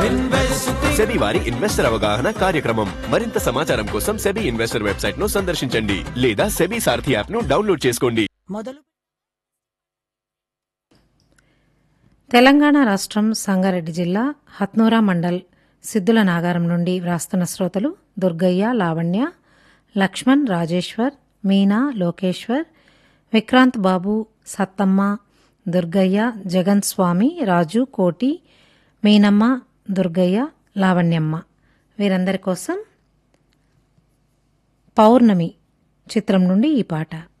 SEBI వారి investor అవగాహన కార్యక్రమం మరింత సమాచారం కోసం సెబీ ఇన్వెస్టర్ వెబ్సైట్ ను సందర్శించండి లేదా సెబీ సారథి యాప్ ను డౌన్లోడ్ చేసుకోండి మొదలు తెలంగాణ రాష్ట్రం సంగారెడ్డి జిల్లా హత్నూరా మండల్ సిద్దుల నాగారం నుండి వ్రాస్తున్న శ్రోతలు దుర్గయ్య లావణ్య లక్ష్మణ్ రాజేశ్వర్ మీనా లోకేశ్వర్ విక్రాంత్ బాబు సత్తమ్మ దుర్గయ్య జగన్ స్వామి రాజు కోటి మీనమ్మ దుర్గయ్య లావణ్యమ్మ వీరందరి కోసం పౌర్ణమి చిత్రం నుండి ఈ పాట